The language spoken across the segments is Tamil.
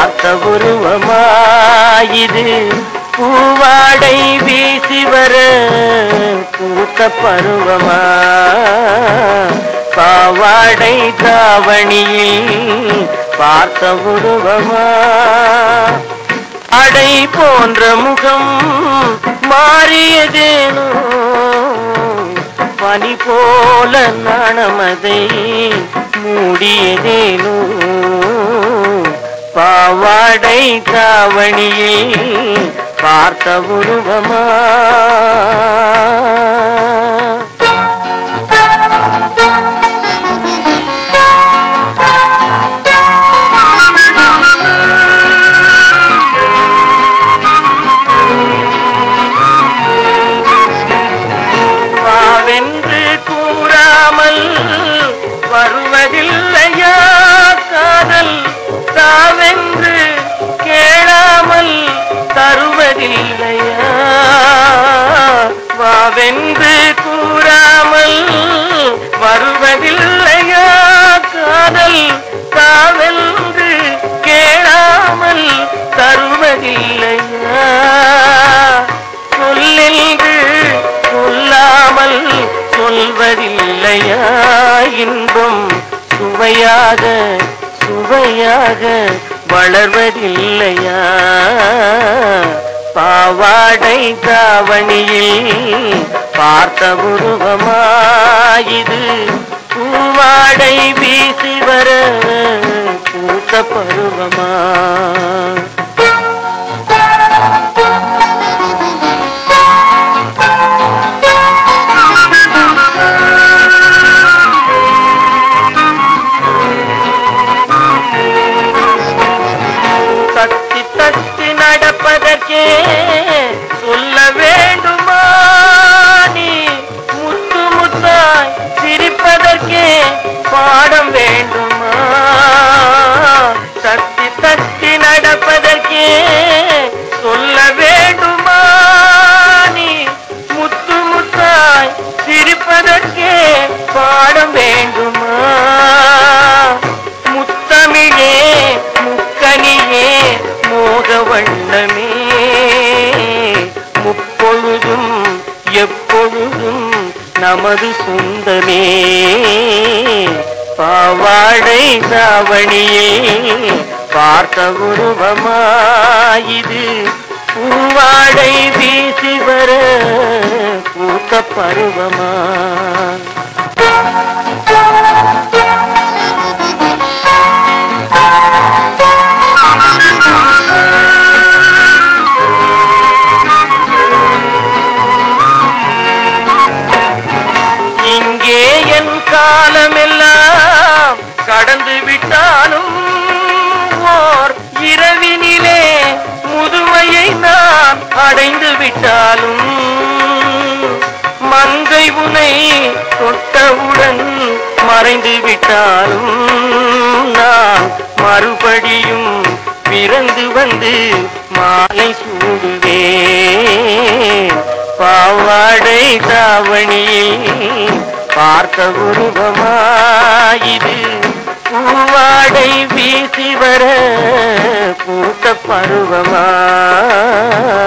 பார்த்த உருவமாயிது பூவாடை வீசி வர பூத்த பருவமா பாவாடை தாவணியில் பார்த்த உருவமா அடை போன்ற முகம் மாறியதேனோ பனி போல நாணமதை மூடியதேனோ பாவாடை தாவணியில் பார்த்த உருவமா வாவென்று கூறாமல் வருவதில்லையா காதல் தாவென்று கேளாமல் தருவதில்லையா வாவென்று கூறாமல் வருவதில்லையா காதல் தாவென்று கேளாமல் தருவதில்லையா சொல்லென்று சொல்லாமல் சொல்வதில்லையா இன்பம் சுவையாக சுவையாக வளர்வதில்லையா பாவாடை தாவணியில் பார்த்த உருவமாயிது பூவாடை வீசி வர பூத்த பருவமா தத்தி தத்தி நடப்பதற்கே சொல்ல வேண்டுமா நீ முத்து முத்தாய் சிரிப்பதற்கே பாடம் வேண்டுமா தத்தி தத்தி நடப்பதற்கே சொல்ல வேண்டுமா நீ முத்து முத்தாய் சிரிப்பதற்கே பாடம் வேண்டுமா முத்தமிழே முக்கனியே மோக வண்ணமே முப்பொழுதும் எப்பொழுதும் நமது சொந்தமே பாவாடை தாவணியே பார்த்த உருவமாயிது பூவாடை வீசி வர பூத்த பருவமா இங்கே என் காலமெல்லாம் கடந்து விட்டாலும் ஓர் இரவினிலே முதுமையை நான் அடைந்து விட்டாலும் மங்கை உனை தொட்டவுடன் மறைந்து விட்டாலும் நான் மறுபடியும் பிறந்து வந்து மாலை சூடுவேன் பாவாடை தாவணியில் பார்த்த உருவமாயிது பூவாடை வீசி வர பூத்த பருவமா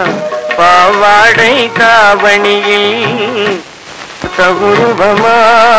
பாவாடை தாவணியில் பார்த்த உருவமா